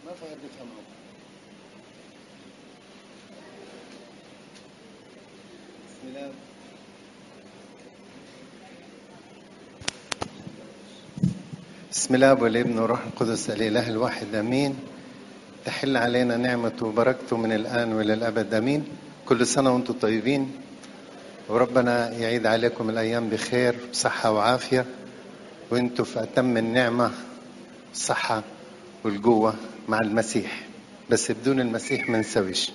ما في حد يفهمه بسم الله بسم الله والابن والروح القدس الاله الواحد امين تحل علينا نعمته وبركته من الان والى الابد امين كل سنه وانتم طيبين وربنا يعيد عليكم الايام بخير بصحه وعافيه وانتم في اتم النعمه الصحه والقوه مع المسيح بس بدون المسيح ما نسويش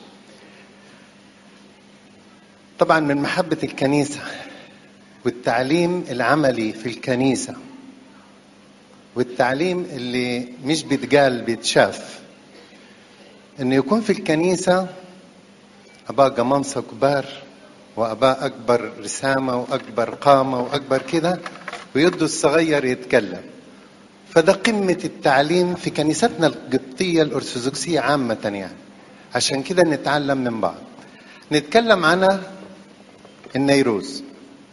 طبعا من محبه الكنيسه والتعليم العملي في الكنيسه والتعليم اللي مش بيتقال بيتشاف انه يكون في الكنيسة اباء قمامسة كبار واباء اكبر رسامة واكبر قامة واكبر كده ويدوا الصغير يتكلم فده قمة التعليم في كنيستنا القبطية الأرثوذكسية عامة يعني عشان كده نتعلم من بعض نتكلم عن النيروز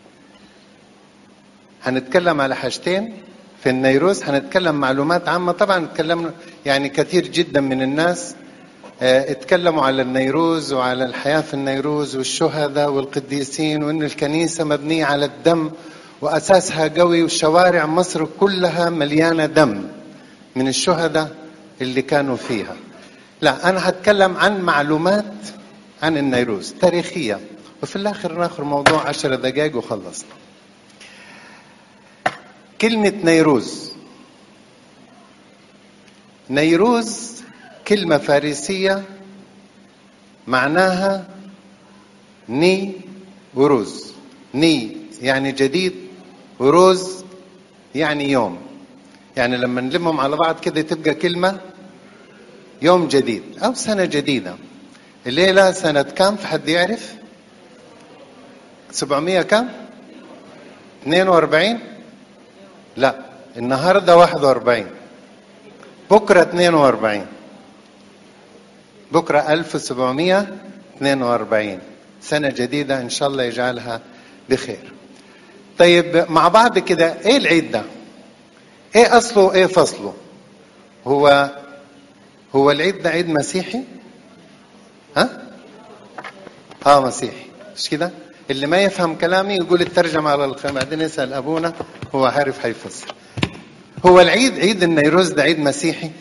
هنتكلم على حاجتين في النيروز هنتكلم معلومات عامة طبعا اتكلمنا يعني كثير جدا من الناس اه اتكلموا على النيروز وعلى الحياة في النيروز والشهداء والقديسين وان الكنيسة مبنية على الدم واساسها قوي وشوارع مصر كلها مليانة دم من الشهداء اللي كانوا فيها لا انا هتكلم عن معلومات عن النيروز تاريخية وفي الاخر ناخذ موضوع عشر دقائق وخلصنا كلمة نيروز نيروز كلمة فارسية معناها ني وروز ني يعني جديد وروز يعني يوم يعني لما نلمهم على بعض كده تبقى كلمة يوم جديد أو سنة جديدة الليلة سنة كم في حد يعرف 700 كم 42 لا النهاردة 41 بكرة 42 بكرة 1742 سنة جديدة إن شاء الله يجعلها بخير طيب مع بعض كده إيه العيد ده إيه أصله إيه فصله هو هو العيد ده عيد مسيحي ها اه مسيحي مش كده اللي ما يفهم كلامي يقول الترجمة على الخير بعدين يسأل أبونا هو عارف هيفسر هو العيد عيد النيروز ده عيد مسيحي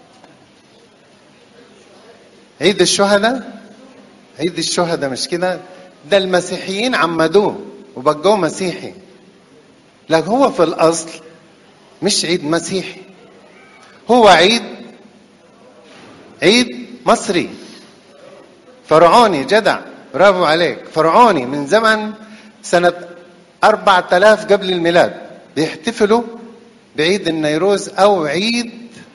عيد الشهداء عيد الشهداء مش كده ده المسيحيين عمدوه وبقوه مسيحي لكن هو في الأصل مش عيد مسيحي هو عيد عيد مصري فرعوني جدع برافو عليك فرعوني من زمن سنة 4000 قبل الميلاد بيحتفلوا بعيد النيروز أو عيد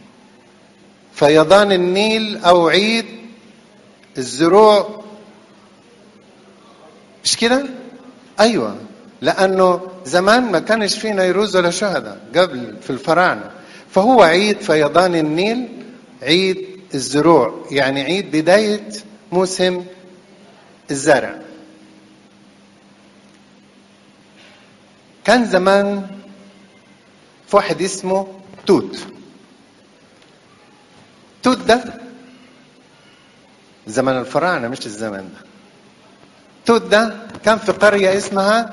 فيضان النيل أو عيد الزروع مش كده؟ أيوة لأنه زمان ما كانش فيه نيروز ولا شهداء قبل في الفراعنة فهو عيد فيضان النيل عيد الزروع يعني عيد بداية موسم الزرع كان زمان في واحد اسمه توت توت ده زمن الفراعنة مش الزمن ده توت ده كان في قرية اسمها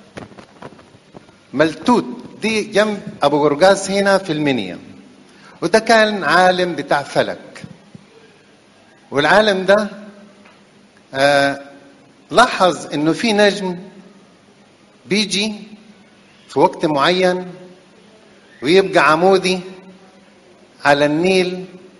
ملتوت دي جنب أبو قرقاس هنا في المنيا وده كان عالم بتاع فلك والعالم ده آه لاحظ انه في نجم بيجي في وقت معين ويبقى عمودي على النيل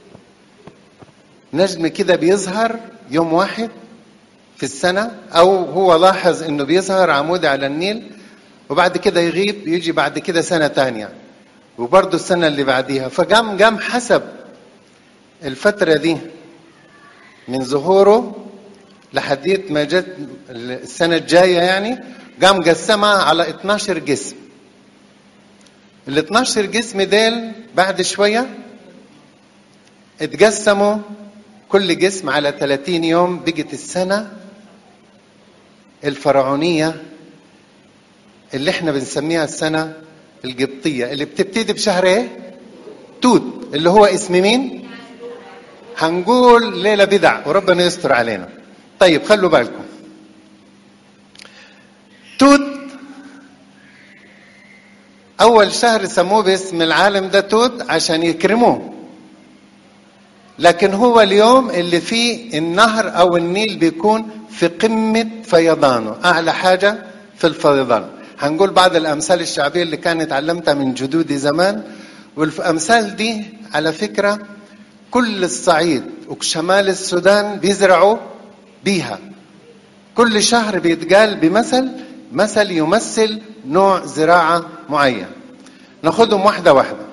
نجم كده بيظهر يوم واحد في السنة أو هو لاحظ إنه بيظهر عمودي على النيل وبعد كده يغيب يجي بعد كده سنة تانية وبرضه السنة اللي بعديها فقام قام حسب الفترة دي من ظهوره لحديت ما جت السنة الجاية يعني قام قسمها على 12 جسم ال 12 جسم ديل بعد شوية اتقسموا كل جسم على 30 يوم بقت السنة الفرعونية اللي احنا بنسميها السنة القبطية اللي بتبتدي بشهر ايه؟ توت اللي هو اسم مين؟ هنقول ليلة بدع وربنا يستر علينا طيب خلوا بالكم توت أول شهر سموه باسم العالم ده توت عشان يكرموه لكن هو اليوم اللي فيه النهر أو النيل بيكون في قمة فيضانه أعلى حاجة في الفيضان هنقول بعض الأمثال الشعبية اللي كانت علمتها من جدودي زمان والأمثال دي على فكرة كل الصعيد وشمال السودان بيزرعوا بيها كل شهر بيتقال بمثل مثل يمثل نوع زراعة معين ناخدهم واحدة واحدة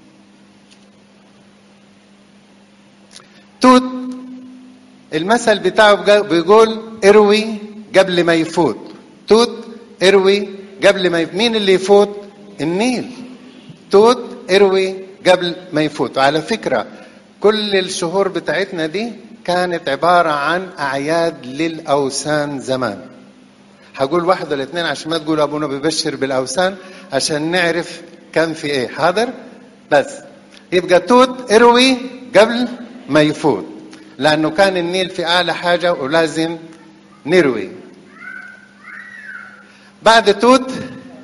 توت المثل بتاعه بيقول اروي قبل ما يفوت توت اروي قبل ما يفوت مين اللي يفوت النيل توت اروي قبل ما يفوت وعلى فكرة كل الشهور بتاعتنا دي كانت عبارة عن أعياد للأوثان زمان هقول واحد ولا اثنين عشان ما تقول أبونا ببشر بالأوثان عشان نعرف كان في إيه حاضر بس يبقى توت اروي قبل ما يفوت لأنه كان النيل في أعلى حاجة ولازم نروي بعد توت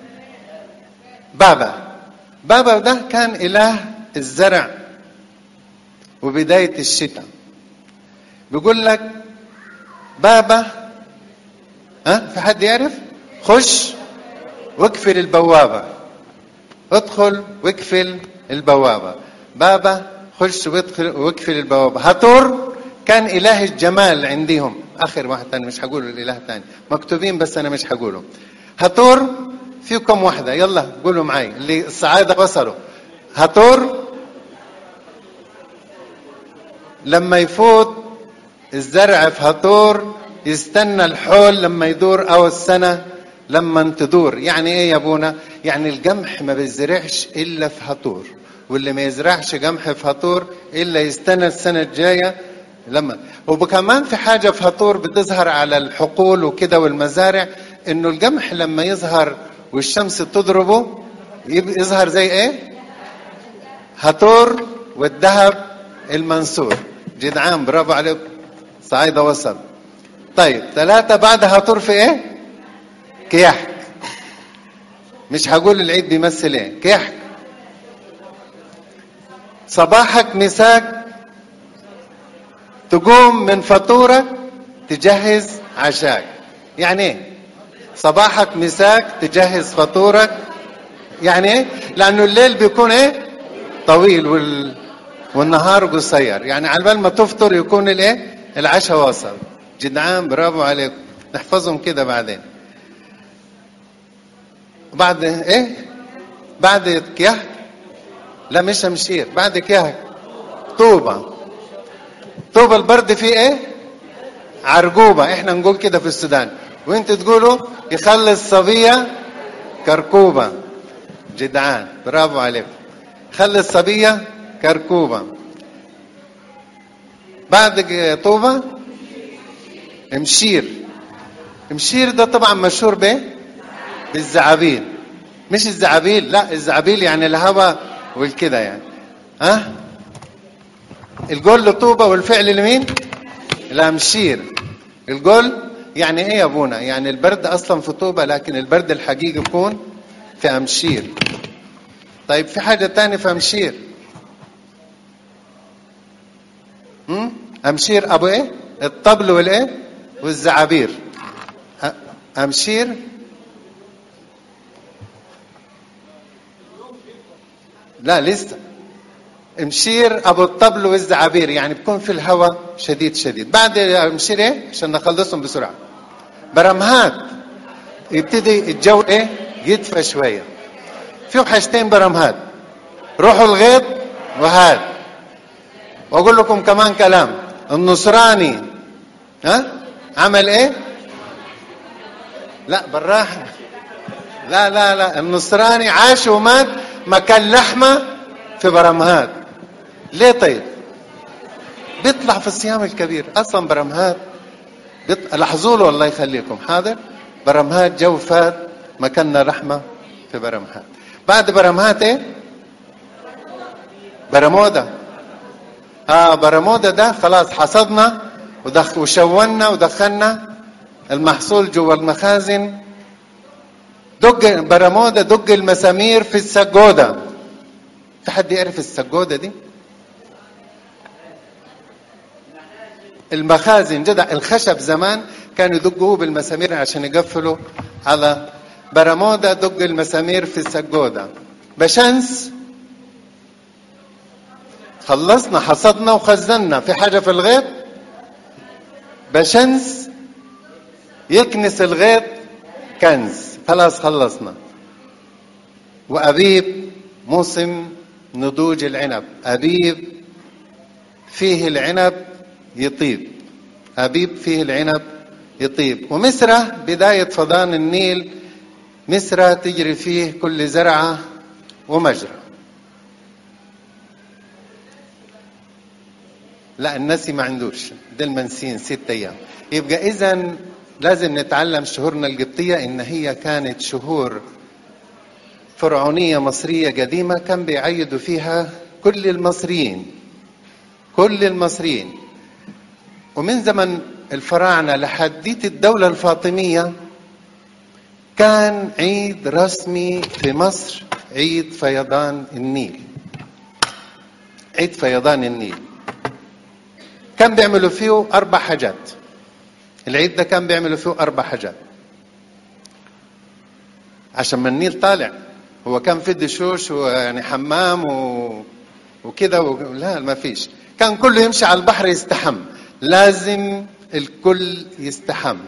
بابا بابا ده كان إله الزرع وبداية الشتاء بيقول لك بابا ها في حد يعرف خش واقفل البوابة ادخل واقفل البوابة بابا خش وادخل واقفل البوابة هاتور كان إله الجمال عندهم آخر واحد تاني مش هقول الإله الثاني مكتوبين بس أنا مش هقولهم هاتور فيكم واحدة يلا قولوا معي اللي السعادة وصلوا هاتور لما يفوت الزرع في هاتور يستنى الحول لما يدور أو السنة لما تدور يعني ايه يا ابونا يعني القمح ما بيزرعش الا في هاتور واللي ما يزرعش قمح في هاتور الا يستنى السنه الجايه لما وكمان في حاجه في هاتور بتظهر على الحقول وكده والمزارع انه القمح لما يظهر والشمس تضربه يظهر زي ايه هاتور والذهب المنصور جدعان برافو عليكم صعيدة وصل طيب ثلاثة بعد هاتور في ايه كيحك مش هقول العيد بيمثل ايه كيحك صباحك مساك تقوم من فطورك تجهز عشاك يعني ايه صباحك مساك تجهز فطورك يعني ايه لانه الليل بيكون ايه طويل وال... والنهار قصير يعني على بال ما تفطر يكون الايه العشاء واصل جدعان برافو عليكم نحفظهم كده بعدين بعد ايه بعد كيهك لا مش مشير بعد كيهك طوبة طوبة البرد فيه ايه عرقوبة احنا نقول كده في السودان وانت تقولوا يخلي الصبية كركوبة جدعان برافو عليكم خلي الصبية كركوبة بعد طوبة مشير مشير ده طبعا مشهور بايه بالزعابيل مش الزعابيل لا الزعابيل يعني الهواء والكده يعني ها الجول لطوبة والفعل لمين لمشير الجول يعني ايه يا ابونا يعني البرد اصلا في طوبة لكن البرد الحقيقي يكون في امشير طيب في حاجة تانية في امشير هم؟ امشير ابو ايه الطبل والايه والزعابير امشير لا لسه مشير ابو الطبل والزعابير يعني بيكون في الهواء شديد شديد بعد مشير ايه عشان نخلصهم بسرعه برمهات يبتدي الجو ايه يدفى شويه في حاجتين برمهات روحوا الغيط وهاد واقول لكم كمان كلام النصراني ها عمل ايه لا بالراحه لا لا لا النصراني عاش ومات مكان لحمه في برمهات ليه طيب بيطلع في الصيام الكبير اصلا برمهات بيط... لاحظوا له الله يخليكم حاضر برمهات جو فات مكاننا لحمه في برمهات بعد برمهات ايه برمودا اه برمودا ده خلاص حصدنا ودخ وشونا ودخلنا المحصول جوا المخازن دق برمودا دق المسامير في السجودة في حد يعرف السجودة دي المخازن جدع الخشب زمان كانوا يدقوه بالمسامير عشان يقفلوا على برمودا دق المسامير في السجودة بشمس خلصنا حصدنا وخزنا في حاجة في الغيط بشنس يكنس الغيط كنز خلاص خلصنا وأبيب موسم نضوج العنب أبيب فيه العنب يطيب أبيب فيه العنب يطيب ومصر بداية فضان النيل مصر تجري فيه كل زرعة ومجرى لا النسي ما عندوش ده المنسين ست ايام يبقى اذا لازم نتعلم شهورنا القبطيه ان هي كانت شهور فرعونيه مصريه قديمه كان بيعيدوا فيها كل المصريين كل المصريين ومن زمن الفراعنه لحديت الدوله الفاطميه كان عيد رسمي في مصر عيد فيضان النيل عيد فيضان النيل كان بيعملوا فيه أربع حاجات العيد ده كان بيعملوا فيه أربع حاجات عشان ما النيل طالع هو كان في دشوش ويعني حمام و... وكده و... لا ما فيش كان كله يمشي على البحر يستحم لازم الكل يستحم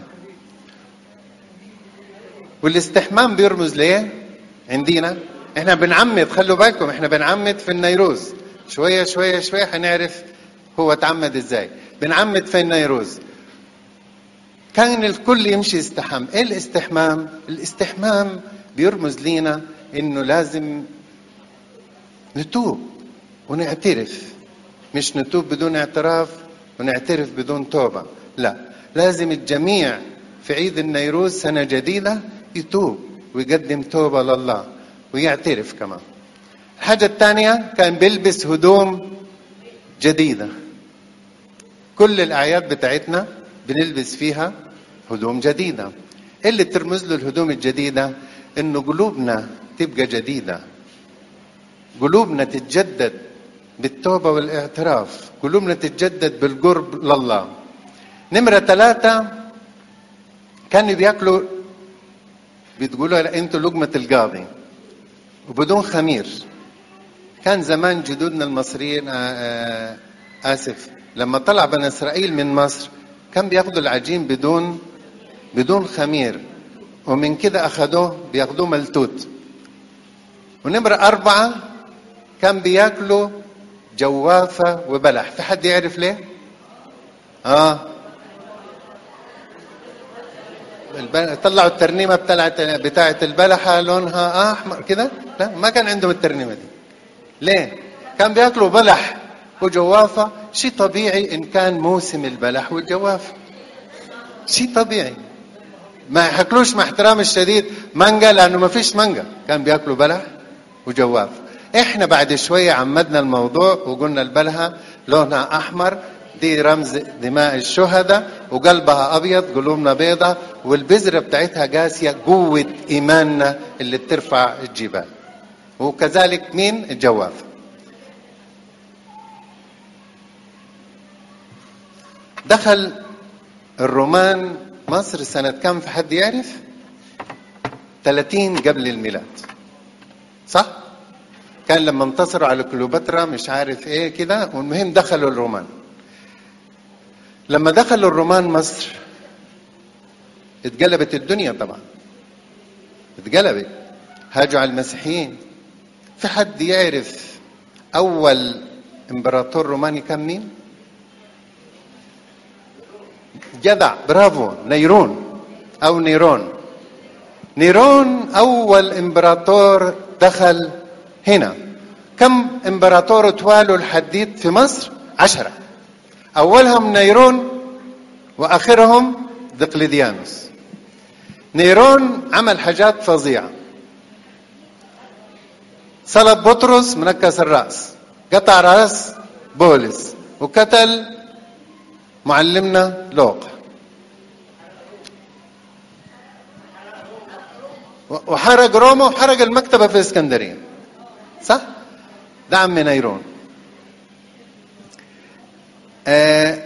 والاستحمام بيرمز ليه عندنا احنا بنعمد خلوا بالكم احنا بنعمد في النيروز شويه شويه شويه هنعرف هو اتعمد ازاي بنعمد في النيروز كان الكل يمشي يستحم ايه الاستحمام الاستحمام بيرمز لينا انه لازم نتوب ونعترف مش نتوب بدون اعتراف ونعترف بدون توبة لا لازم الجميع في عيد النيروز سنة جديدة يتوب ويقدم توبة لله ويعترف كمان الحاجة الثانية كان بيلبس هدوم جديدة كل الأعياد بتاعتنا بنلبس فيها هدوم جديدة إيه اللي ترمز له الهدوم الجديدة إنه قلوبنا تبقى جديدة قلوبنا تتجدد بالتوبة والاعتراف قلوبنا تتجدد بالقرب لله نمرة ثلاثة كانوا بياكلوا بتقولوا انتوا لقمة القاضي وبدون خمير كان زمان جدودنا المصريين آسف لما طلع بني إسرائيل من مصر كان بياخدوا العجين بدون بدون خمير ومن كده أخدوه بياخدوه ملتوت ونمرة أربعة كان بياكلوا جوافة وبلح في حد يعرف ليه؟ آه طلعوا الترنيمة بتاعت بتاعت البلحة لونها أحمر كده لا ما كان عندهم الترنيمة دي ليه؟ كان بياكلوا بلح وجوافة شيء طبيعي إن كان موسم البلح والجوافة شيء طبيعي ما يحكلوش مع احترام الشديد مانجا لأنه ما فيش مانجا كان بياكلوا بلح وجوافة احنا بعد شوية عمدنا الموضوع وقلنا البلحة لونها أحمر دي رمز دماء الشهداء وقلبها أبيض قلوبنا بيضة والبذرة بتاعتها قاسية قوة إيماننا اللي بترفع الجبال وكذلك مين الجوافة دخل الرومان مصر سنة كم في حد يعرف 30 قبل الميلاد صح كان لما انتصروا على كليوباترا مش عارف ايه كده والمهم دخلوا الرومان لما دخلوا الرومان مصر اتقلبت الدنيا طبعا اتقلبت هاجوا على المسيحيين في حد يعرف اول امبراطور روماني كان مين جدع برافو نيرون او نيرون نيرون اول امبراطور دخل هنا كم امبراطور توالوا الحديد في مصر عشرة اولهم نيرون واخرهم دقلديانوس نيرون عمل حاجات فظيعه صلب بطرس منكس الراس قطع راس بولس وقتل معلمنا لوق وحرق روما وحرق المكتبة في اسكندرية صح؟ ده عم نيرون آه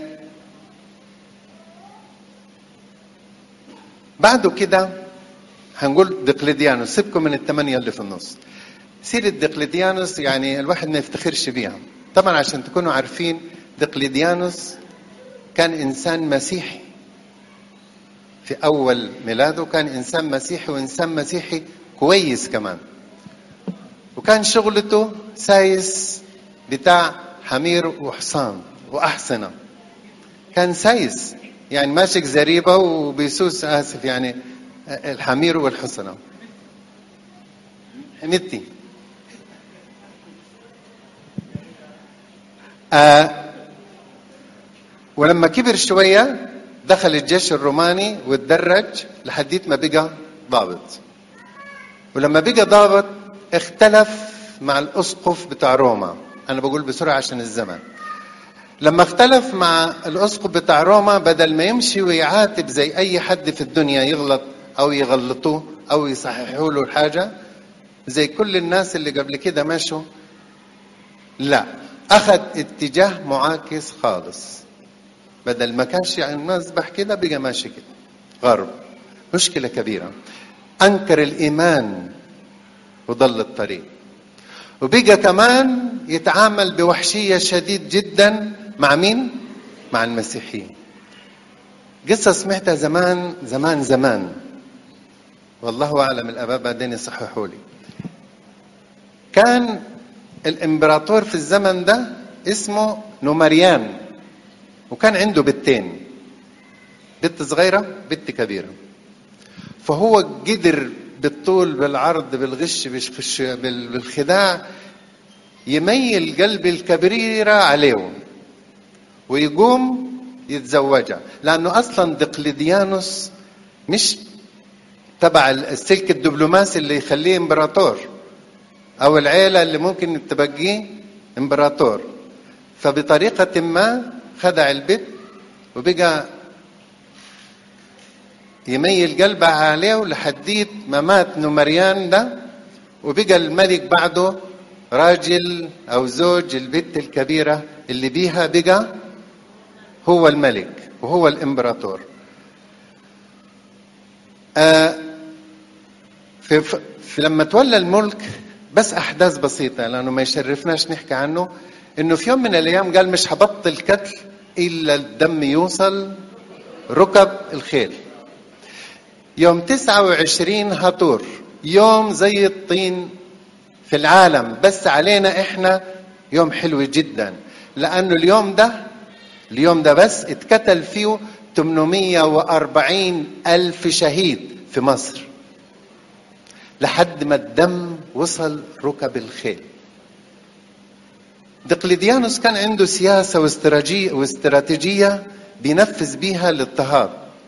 بعده كده هنقول دقلديانوس سيبكم من الثمانية اللي في النص سيرة دقلديانوس يعني الواحد ما يفتخرش بيها طبعا عشان تكونوا عارفين دقلديانوس كان إنسان مسيحي في أول ميلاده كان إنسان مسيحي وإنسان مسيحي كويس كمان وكان شغلته سايس بتاع حمير وحصان وأحصنة كان سايس يعني ماسك زريبة وبيسوس آسف يعني الحمير والحصنة متي آه ولما كبر شوية دخل الجيش الروماني وتدرج لحديت ما بقى ضابط ولما بقى ضابط اختلف مع الأسقف بتاع روما أنا بقول بسرعة عشان الزمن لما اختلف مع الأسقف بتاع روما بدل ما يمشي ويعاتب زي أي حد في الدنيا يغلط أو يغلطوه أو يصححوا له الحاجة زي كل الناس اللي قبل كده مشوا لا أخذ اتجاه معاكس خالص بدل ما كانش يعني المذبح كده بقى ماشي كده غرب مشكلة كبيرة أنكر الإيمان وضل الطريق وبقى كمان يتعامل بوحشية شديد جدا مع مين؟ مع المسيحيين قصة سمعتها زمان زمان زمان والله أعلم الآباء بعدين يصححوا لي كان الإمبراطور في الزمن ده اسمه نومريان وكان عنده بنتين بنت صغيرة بنت كبيرة فهو قدر بالطول بالعرض بالغش بالخداع يميل قلب الكبيرة عليهم ويقوم يتزوجها لأنه أصلا دقلديانوس مش تبع السلك الدبلوماسي اللي يخليه امبراطور أو العيلة اللي ممكن تبقيه امبراطور فبطريقة ما خدع البيت وبقى يميل قلبه عليه لحديت ما مات نمريان ده وبقى الملك بعده راجل او زوج البنت الكبيره اللي بيها بقى هو الملك وهو الامبراطور آه في, في لما تولى الملك بس احداث بسيطه لانه ما يشرفناش نحكي عنه انه في يوم من الايام قال مش هبطل قتل الا الدم يوصل ركب الخيل يوم 29 هطور يوم زي الطين في العالم بس علينا احنا يوم حلو جدا لانه اليوم ده اليوم ده بس اتقتل فيه 840 ألف شهيد في مصر لحد ما الدم وصل ركب الخيل دقلديانوس كان عنده سياسة واستراتيجية, واستراتيجية بينفذ بيها الاضطهاد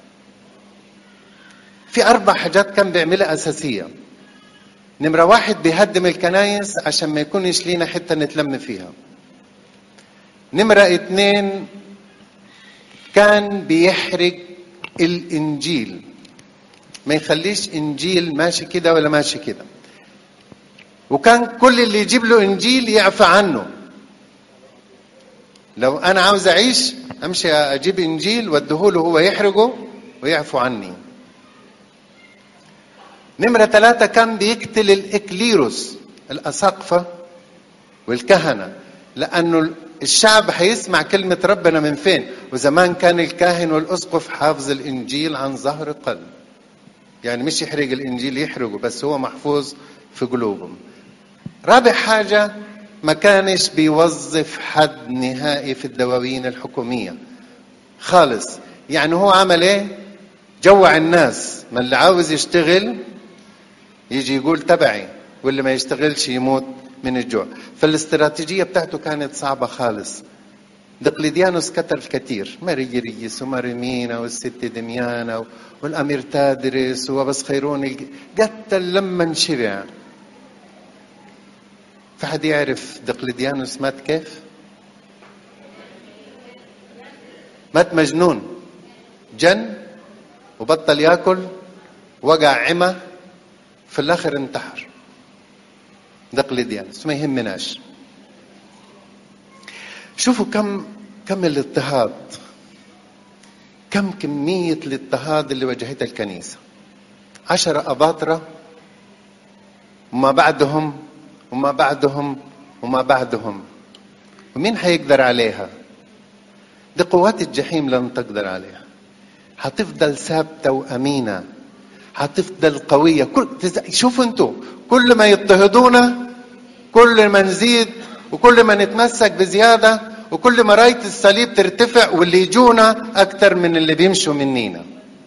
في أربع حاجات كان بيعملها أساسية نمرة واحد بيهدم الكنايس عشان ما يكونش لينا حتة نتلم فيها نمرة اتنين كان بيحرق الإنجيل ما يخليش إنجيل ماشي كده ولا ماشي كده وكان كل اللي يجيب له إنجيل يعفى عنه لو أنا عاوز أعيش أمشي أجيب إنجيل وأديهوله هو يحرقه ويعفو عني نمرة ثلاثة كان بيقتل الإكليروس الأساقفة والكهنة لأنه الشعب هيسمع كلمة ربنا من فين وزمان كان الكاهن والأسقف حافظ الإنجيل عن ظهر قلب يعني مش يحرق الإنجيل يحرقه بس هو محفوظ في قلوبهم رابع حاجة ما كانش بيوظف حد نهائي في الدواوين الحكومية خالص يعني هو عمل ايه جوع الناس ما اللي عاوز يشتغل يجي يقول تبعي واللي ما يشتغلش يموت من الجوع فالاستراتيجية بتاعته كانت صعبة خالص دقلديانوس قتل كثير ماريريس وماريمينا والست دميانا والأمير تادرس وبس خيرون قتل لما انشبع في حد يعرف دقلديانوس مات كيف؟ مات مجنون جن وبطل ياكل وقع عمى في الاخر انتحر دقلديانوس ما يهمناش شوفوا كم كم الاضطهاد كم كمية الاضطهاد اللي واجهتها الكنيسة عشرة أباطرة وما بعدهم وما بعدهم وما بعدهم ومين حيقدر عليها دي قوات الجحيم لن تقدر عليها حتفضل ثابتة وأمينة حتفضل قوية كل شوفوا انتوا كل ما يضطهدونا كل ما نزيد وكل ما نتمسك بزيادة وكل ما راية الصليب ترتفع واللي يجونا أكتر من اللي بيمشوا منينا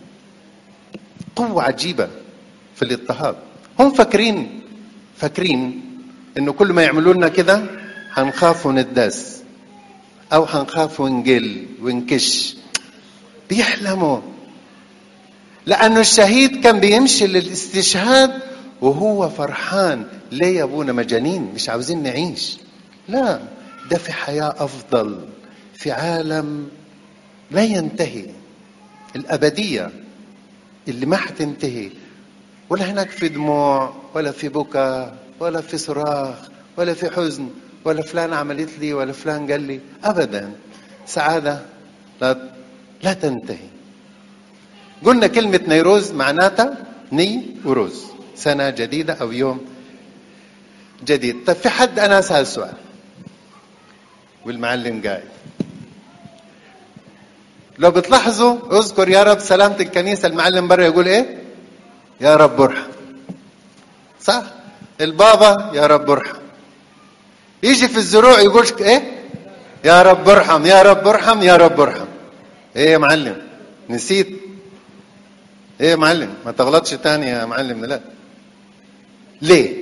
قوة عجيبة في الاضطهاد هم فاكرين فاكرين انه كل ما يعملوا لنا كده هنخاف ونداس او هنخاف ونجل ونكش بيحلموا لانه الشهيد كان بيمشي للاستشهاد وهو فرحان ليه يا ابونا مجانين مش عاوزين نعيش لا ده في حياه افضل في عالم لا ينتهي الابديه اللي ما حتنتهي ولا هناك في دموع ولا في بكاء ولا في صراخ ولا في حزن ولا فلان عملت لي ولا فلان قال لي ابدا سعاده لا لا تنتهي قلنا كلمة نيروز معناتها ني وروز سنة جديدة أو يوم جديد طيب في حد أنا أسأل سؤال والمعلم قاعد لو بتلاحظوا اذكر يا رب سلامة الكنيسة المعلم برا يقول ايه يا رب ارحم صح البابا يا رب ارحم يجي في الزروع يقول ايه يا رب ارحم يا رب ارحم يا رب ارحم ايه يا معلم نسيت ايه يا معلم ما تغلطش تاني يا معلم لا ليه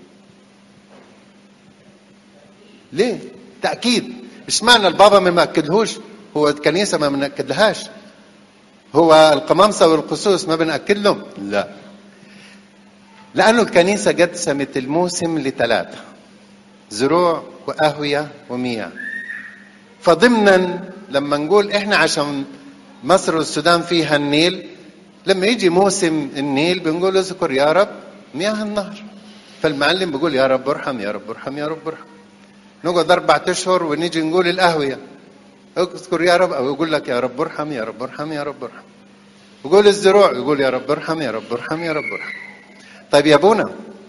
ليه تأكيد مش معنى البابا ما مأكدهوش هو الكنيسة ما بنأكدلهاش هو القمامسة والقصوص ما بنأكد لهم لا لأنه الكنيسة قسمت الموسم لثلاثة زروع وأهوية ومياه فضمنا لما نقول احنا عشان مصر والسودان فيها النيل لما يجي موسم النيل بنقول اذكر يا رب مياه النهر فالمعلم بيقول يا رب ارحم يا رب ارحم يا رب ارحم نقعد أربعة أشهر ونيجي نقول الأهوية اذكر يا رب أو يقول لك يا رب ارحم يا رب ارحم يا رب ارحم يقول الزروع يقول يا رب ارحم يا رب ارحم يا رب ارحم طيب يا ابونا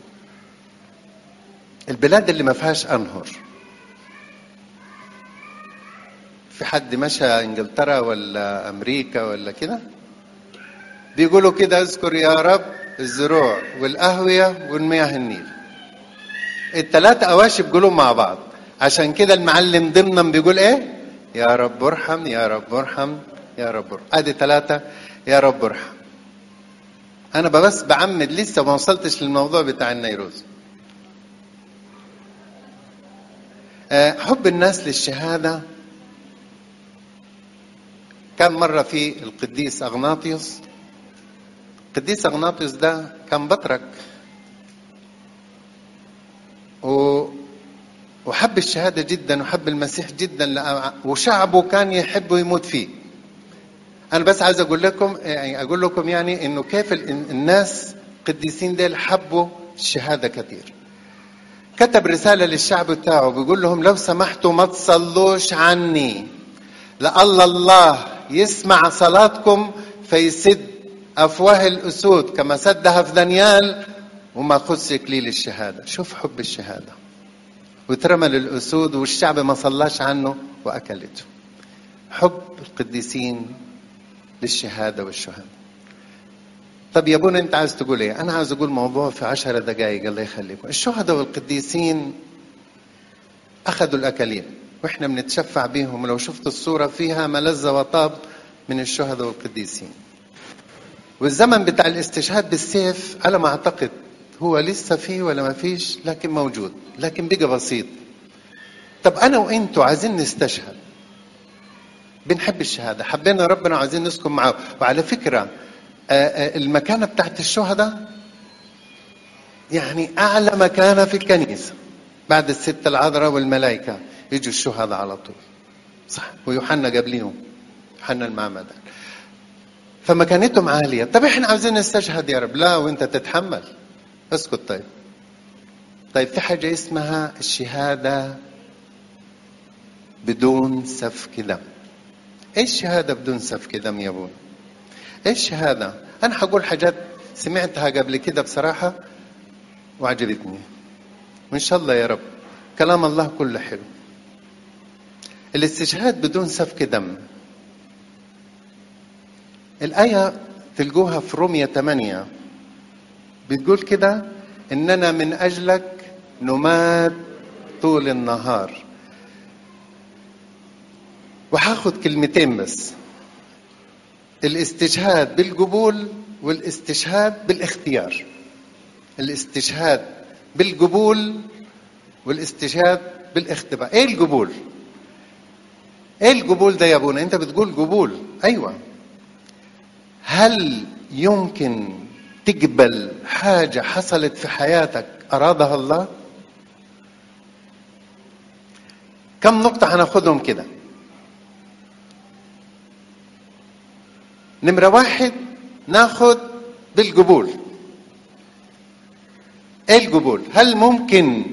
البلاد اللي ما فيهاش أنهر في حد مشى انجلترا ولا امريكا ولا كده بيقولوا كده اذكر يا رب الزروع والأهوية والمياه النيل الثلاثة أواشي بيقولوا مع بعض عشان كده المعلم ضمنا بيقول ايه يا رب ارحم يا رب ارحم يا رب ارحم ادي ثلاثة يا رب ارحم انا بس بعمد لسه ما وصلتش للموضوع بتاع النيروز حب الناس للشهادة كان مرة في القديس أغناطيوس القديس أغناطيوس ده كان بطرك و وحب الشهادة جدا وحب المسيح جدا وشعبه كان يحبه يموت فيه أنا بس عايز أقول لكم يعني أقول لكم يعني إنه كيف الناس قديسين ديل حبوا الشهادة كثير كتب رسالة للشعب بتاعه بيقول لهم لو سمحتوا ما تصلوش عني لأن الله يسمع صلاتكم فيسد أفواه الأسود كما سدها في دانيال وما خدش إكليل الشهادة شوف حب الشهادة واترمى للأسود والشعب ما صلاش عنه وأكلته حب القديسين للشهادة والشهادة طب يا ابونا انت عايز تقول ايه انا عايز اقول موضوع في عشر دقائق الله يخليكم الشهداء والقديسين اخذوا الاكاليل واحنا بنتشفع بيهم لو شفت الصورة فيها ملذة وطاب من الشهداء والقديسين والزمن بتاع الاستشهاد بالسيف على ما اعتقد هو لسه فيه ولا ما فيش لكن موجود لكن بقى بسيط طب انا وانتوا عايزين نستشهد بنحب الشهادة حبينا ربنا وعايزين نسكن معاه وعلى فكرة المكانة بتاعت الشهداء يعني أعلى مكانة في الكنيسة بعد الست العذراء والملائكة يجوا الشهداء على طول صح ويوحنا قبليهم يوحنا المعمدان فمكانتهم عالية طب احنا عاوزين نستشهد يا رب لا وانت تتحمل اسكت طيب طيب في حاجة اسمها الشهادة بدون سفك دم ايش الشهادة بدون سفك دم يا ابونا ايش الشهادة انا هقول حاجات سمعتها قبل كده بصراحة وعجبتني وان شاء الله يا رب كلام الله كله حلو الاستشهاد بدون سفك دم الآية تلقوها في رومية 8 بتقول كده إننا من أجلك نمات طول النهار وهاخد كلمتين بس الاستشهاد بالقبول والاستشهاد بالاختيار الاستشهاد بالقبول والاستشهاد بالاختبار ايه القبول ايه القبول ده يا ابونا انت بتقول قبول ايوه هل يمكن تقبل حاجه حصلت في حياتك ارادها الله كم نقطه هناخدهم كده نمره واحد ناخد بالقبول ايه القبول هل ممكن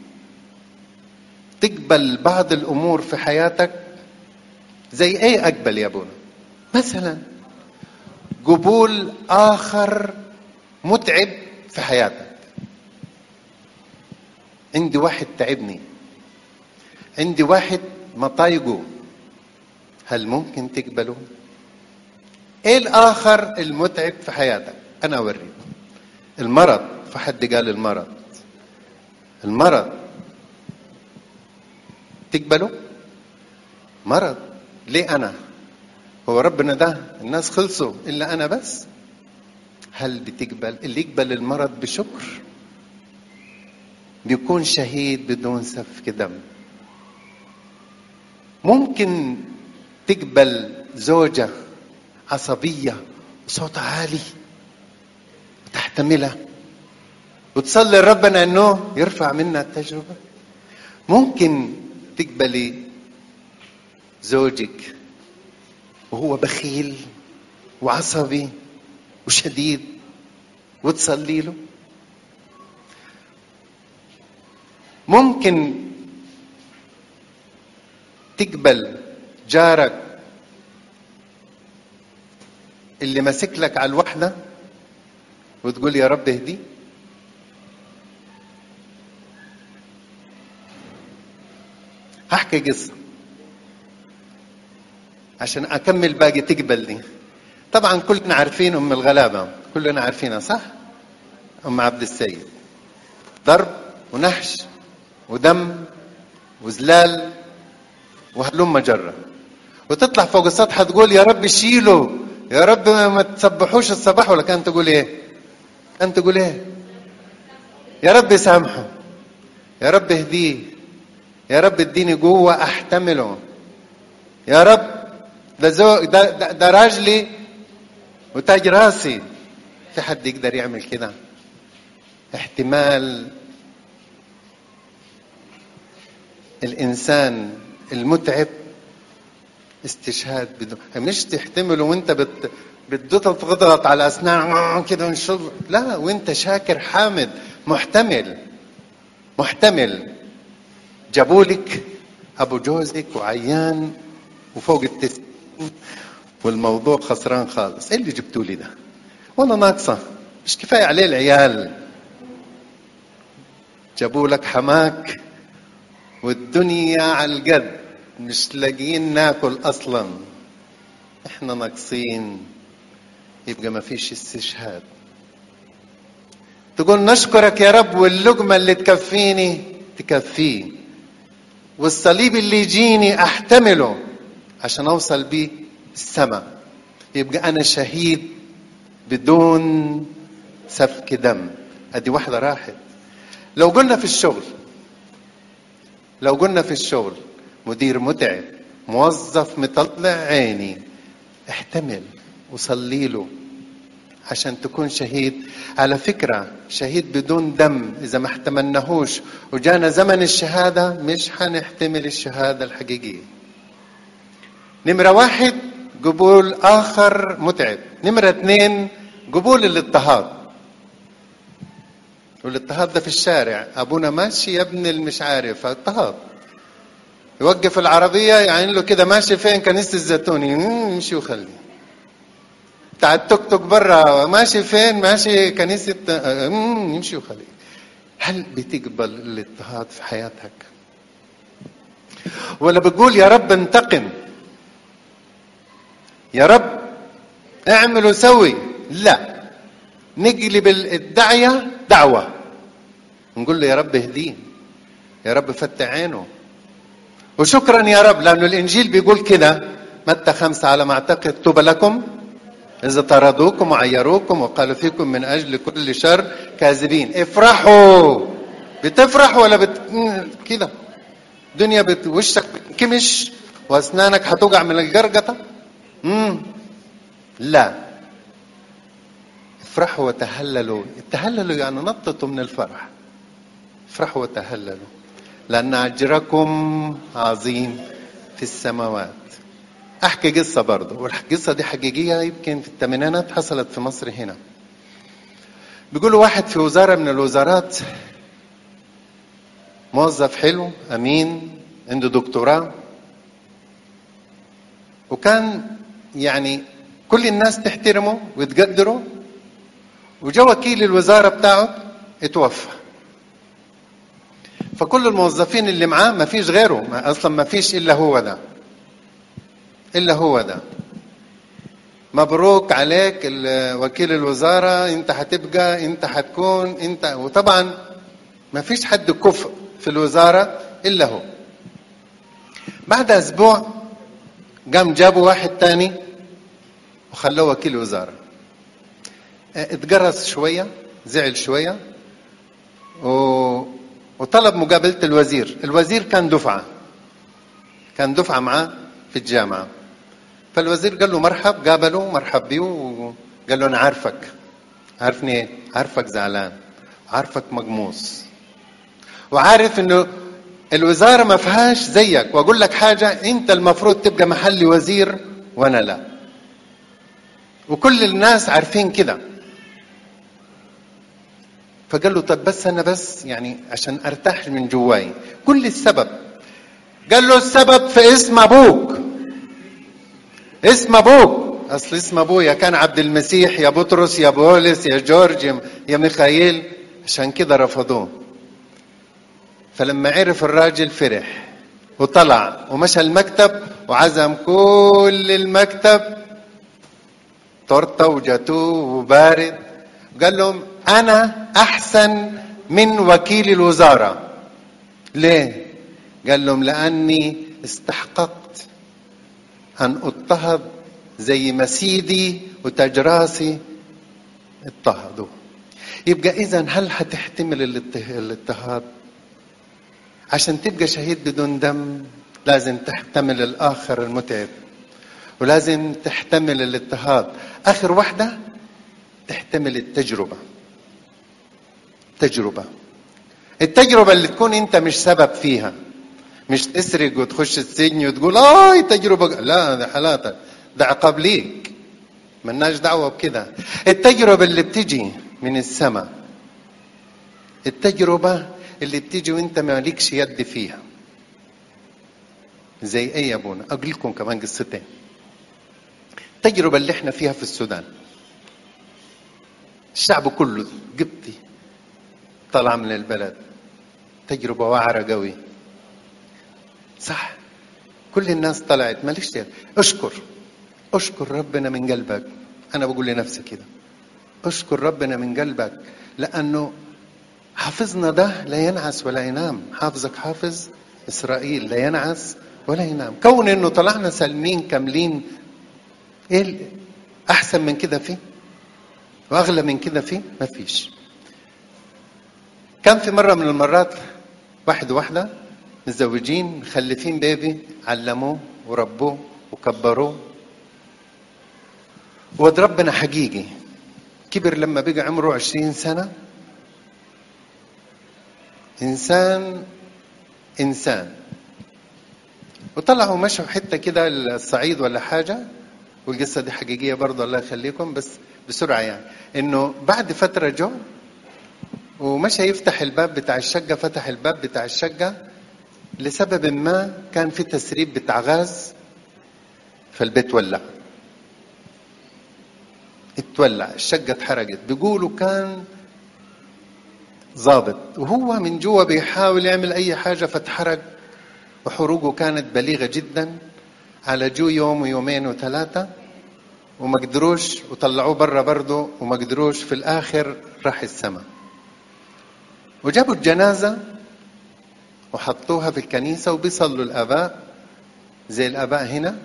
تقبل بعض الامور في حياتك زي ايه اقبل يا ابونا مثلا قبول اخر متعب في حياتك عندي واحد تعبني عندي واحد مطايقه هل ممكن تقبله ايه الاخر المتعب في حياتك انا اوريك المرض فحد قال المرض المرض تقبله مرض ليه انا هو ربنا ده الناس خلصوا الا انا بس هل بتقبل اللي يقبل المرض بشكر بيكون شهيد بدون سفك دم ممكن تقبل زوجة عصبية وصوتها عالي وتحتملها وتصلي لربنا انه يرفع منا التجربة ممكن تقبلي زوجك وهو بخيل وعصبي وشديد وتصلي له ممكن تقبل جارك اللي ماسك لك على الوحدة وتقول يا رب اهدي هحكي قصة عشان أكمل باقي تقبل دي طبعا كلنا عارفين أم الغلابة كلنا عارفينها صح أم عبد السيد ضرب ونحش ودم وزلال وهلم جرة وتطلع فوق السطح تقول يا رب شيله يا رب ما تسبحوش الصباح ولا كان تقول ايه كان تقول ايه يا رب سامحه يا رب اهديه يا رب اديني قوة احتمله يا رب ده زو ده, ده, ده راجلي وتاج راسي في حد يقدر يعمل كده احتمال الانسان المتعب استشهاد بدون مش تحتمله وانت بت بتضغط على اسنان كده ونشر لا وانت شاكر حامد محتمل محتمل جابولك ابو جوزك وعيان وفوق التسعين والموضوع خسران خالص ايه اللي جبتوا لي ده والله ناقصه مش كفايه عليه العيال جابوا لك حماك والدنيا على القد مش لاقيين ناكل اصلا احنا ناقصين يبقى ما فيش استشهاد تقول نشكرك يا رب واللقمة اللي تكفيني تكفيه والصليب اللي يجيني احتمله عشان اوصل بيه السماء يبقى انا شهيد بدون سفك دم ادي واحدة راحت لو قلنا في الشغل لو قلنا في الشغل مدير متعب موظف مطلع عيني احتمل وصلي له عشان تكون شهيد على فكرة شهيد بدون دم إذا ما احتملناهوش وجانا زمن الشهادة مش حنحتمل الشهادة الحقيقية نمرة واحد قبول آخر متعب نمرة اثنين قبول الاضطهاد والاضطهاد ده في الشارع أبونا ماشي يا ابن المش عارف اضطهاد يوقف العربية يعني له كده ماشي فين كنيسة الزيتون يمشي وخليه بتاع التوك توك برا ماشي فين ماشي كنيسة يمشي وخليه هل بتقبل الاضطهاد في حياتك ولا بتقول يا رب انتقم يا رب اعمل وسوي لا نقلب الدعية دعوة نقول له يا رب اهديه يا رب فتح عينه وشكرا يا رب لأنه الإنجيل بيقول كده متى خمسة على ما أعتقد طوبى لكم إذا طردوكم وعيروكم وقالوا فيكم من أجل كل شر كاذبين افرحوا بتفرح ولا بت... كده دنيا بت... وشك بتكمش وأسنانك هتوجع من الجرجطة مم. لا افرحوا وتهللوا التهللوا يعني نططوا من الفرح افرحوا وتهللوا لأن أجركم عظيم في السماوات أحكي قصة برضه والقصة دي حقيقية يمكن في الثمانينات حصلت في مصر هنا بيقولوا واحد في وزارة من الوزارات موظف حلو أمين عنده دكتوراه وكان يعني كل الناس تحترمه وتقدره وجا وكيل الوزارة بتاعه اتوفى فكل الموظفين اللي معاه ما فيش غيره ما اصلا ما فيش الا هو ده الا هو ده مبروك عليك وكيل الوزاره انت هتبقى انت هتكون انت وطبعا ما فيش حد كفء في الوزاره الا هو بعد اسبوع قام جابوا واحد تاني وخلوه وكيل وزاره اتجرس شويه زعل شويه و وطلب مقابلة الوزير الوزير كان دفعة كان دفعة معاه في الجامعة فالوزير قال له مرحب قابله مرحب بيه وقال له أنا عارفك عارفني ايه؟ عارفك زعلان عارفك مقموص وعارف انه الوزارة ما فيهاش زيك واقول لك حاجة انت المفروض تبقى محلي وزير وانا لا وكل الناس عارفين كده فقال له طب بس انا بس يعني عشان ارتاح من جواي كل السبب قال له السبب في اسم ابوك اسم ابوك اصل اسم ابويا كان عبد المسيح يا بطرس يا بولس يا جورج يا ميخائيل عشان كده رفضوه فلما عرف الراجل فرح وطلع ومشى المكتب وعزم كل المكتب تورته وجاتوه وبارد قال لهم انا احسن من وكيل الوزاره ليه قال لهم لاني استحققت ان اضطهد زي ما سيدي وتاج راسي اضطهدوا يبقى اذا هل هتحتمل الاضطهاد عشان تبقى شهيد بدون دم لازم تحتمل الاخر المتعب ولازم تحتمل الاضطهاد اخر واحده تحتمل التجربه تجربة التجربة اللي تكون انت مش سبب فيها مش تسرق وتخش السجن وتقول اه تجربة لا ده حالاتك ده عقاب ليك ملناش دعوة بكده التجربة اللي بتجي من السماء التجربة اللي بتيجي وانت مالكش يد فيها زي ايه يا ابونا اقول لكم كمان قصتين التجربة اللي احنا فيها في السودان الشعب كله قبطي طلع من البلد تجربة وعرة قوي صح كل الناس طلعت مالكش دير. اشكر اشكر ربنا من قلبك انا بقول لنفسي كده اشكر ربنا من قلبك لانه حافظنا ده لا ينعس ولا ينام حافظك حافظ اسرائيل لا ينعس ولا ينام كون انه طلعنا سالمين كاملين ايه احسن من كده فيه واغلى من كده فيه ما فيش كان في مرة من المرات واحد وواحدة متزوجين مخلفين بيبي علموه وربوه وكبروه ود ربنا حقيقي كبر لما بقى عمره عشرين سنة إنسان إنسان وطلعوا مشوا حتة كده الصعيد ولا حاجة والقصة دي حقيقية برضه الله يخليكم بس بسرعة يعني إنه بعد فترة جو ومشى يفتح الباب بتاع الشقة فتح الباب بتاع الشقة لسبب ما كان في تسريب بتاع غاز فالبيت ولع اتولع الشقة اتحرقت بيقولوا كان ظابط وهو من جوا بيحاول يعمل أي حاجة فاتحرق وحروقه كانت بليغة جدا على جو يوم ويومين وثلاثة وما قدروش وطلعوه برا برضه وما قدروش في الآخر راح السماء وجابوا الجنازة وحطوها في الكنيسة وبيصلوا الآباء زي الآباء هنا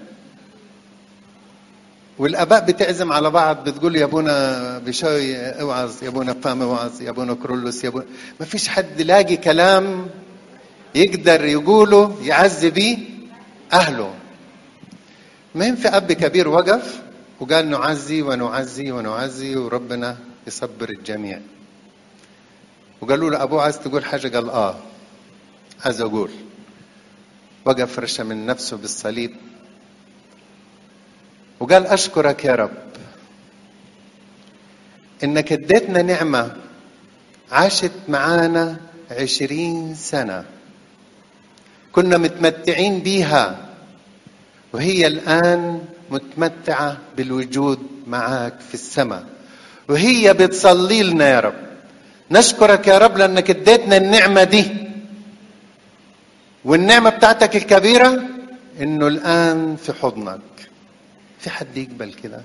والآباء بتعزم على بعض بتقول يا ابونا بشوي اوعظ يا ابونا فام اوعظ يا ابونا كرولوس يا ابونا ما فيش حد لاقي كلام يقدر يقوله يعزي بيه أهله ما في أب كبير وقف وقال نعزي ونعزي ونعزي وربنا يصبر الجميع وقالوا له أبوه عايز تقول حاجة قال آه عايز أقول وقف رشا من نفسه بالصليب وقال أشكرك يا رب إنك اديتنا نعمة عاشت معانا عشرين سنة كنا متمتعين بيها وهي الآن متمتعة بالوجود معاك في السماء وهي بتصلي لنا يا رب نشكرك يا رب لأنك اديتنا النعمة دي والنعمة بتاعتك الكبيرة إنه الآن في حضنك في حد يقبل كده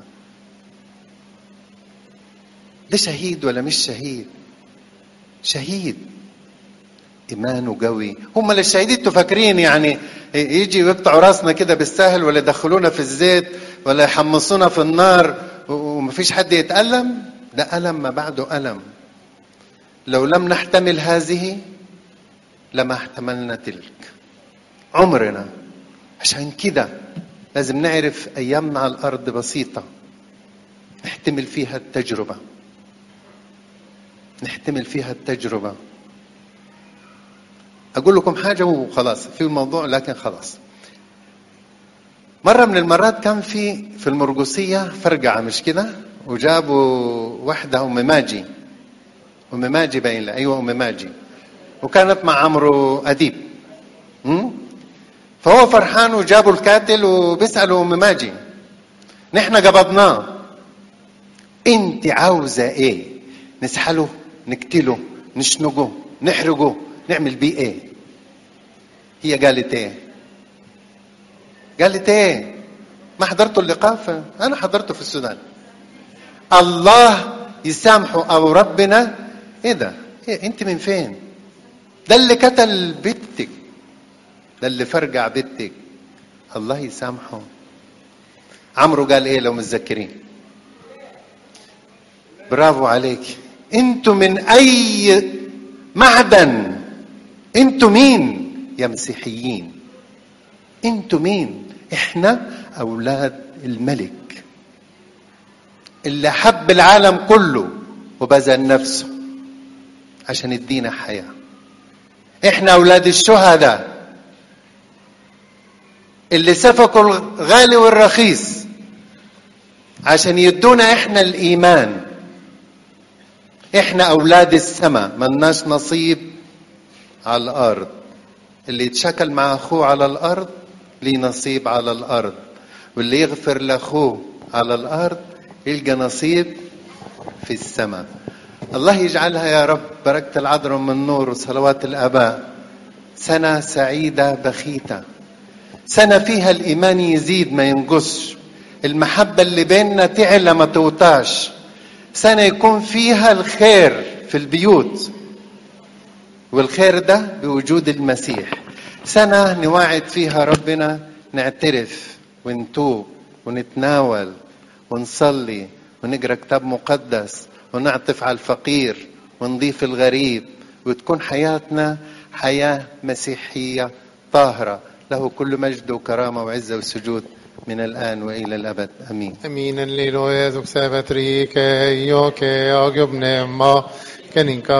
ده شهيد ولا مش شهيد شهيد ايمانه قوي هم اللي الشهيدين انتوا فاكرين يعني يجي يقطعوا راسنا كده بالسهل ولا يدخلونا في الزيت ولا يحمصونا في النار ومفيش حد يتألم ده ألم ما بعده ألم لو لم نحتمل هذه لما احتملنا تلك عمرنا عشان كده لازم نعرف أيامنا على الأرض بسيطة نحتمل فيها التجربة نحتمل فيها التجربة أقول لكم حاجة وخلاص في الموضوع لكن خلاص مرة من المرات كان في في المرقسية فرقعة مش كده وجابوا واحدة أم ماجي أم ماجي باين لها أيوة أم ماجي وكانت مع عمرو أديب م? فهو فرحان وجابوا الكاتل وبيسألوا أم ماجي نحن قبضناه انت عاوزة ايه نسحله نقتله نشنقه نحرقه نعمل بيه ايه هي قالت ايه قالت ايه ما حضرتوا اللقاء انا حضرته في السودان الله يسامحه او ربنا ايه ده إيه انت من فين ده اللي قتل بنتك ده اللي فرجع بنتك الله يسامحه عمرو قال ايه لو متذكرين برافو عليك انتوا من اي معدن انتوا مين يا مسيحيين انتوا مين احنا اولاد الملك اللي حب العالم كله وبذل نفسه عشان يدينا حياه احنا اولاد الشهداء اللي سفكوا الغالي والرخيص عشان يدونا احنا الايمان احنا اولاد السماء ملناش نصيب على الارض اللي يتشكل مع اخوه على الارض ليه نصيب على الارض واللي يغفر لاخوه على الارض يلقى نصيب في السماء الله يجعلها يا رب بركة العذراء من نور وصلوات الآباء سنة سعيدة بخيتة سنة فيها الإيمان يزيد ما ينقصش المحبة اللي بيننا تعلى ما توطاش سنة يكون فيها الخير في البيوت والخير ده بوجود المسيح سنة نواعد فيها ربنا نعترف ونتوب ونتناول ونصلي ونقرا كتاب مقدس ونعطف على الفقير ونضيف الغريب وتكون حياتنا حياة مسيحية طاهرة له كل مجد وكرامة وعزة وسجود من الآن وإلى الأبد أمين Eminen lilo Jeesukseen vetriike, joke, agjobnemma, keninka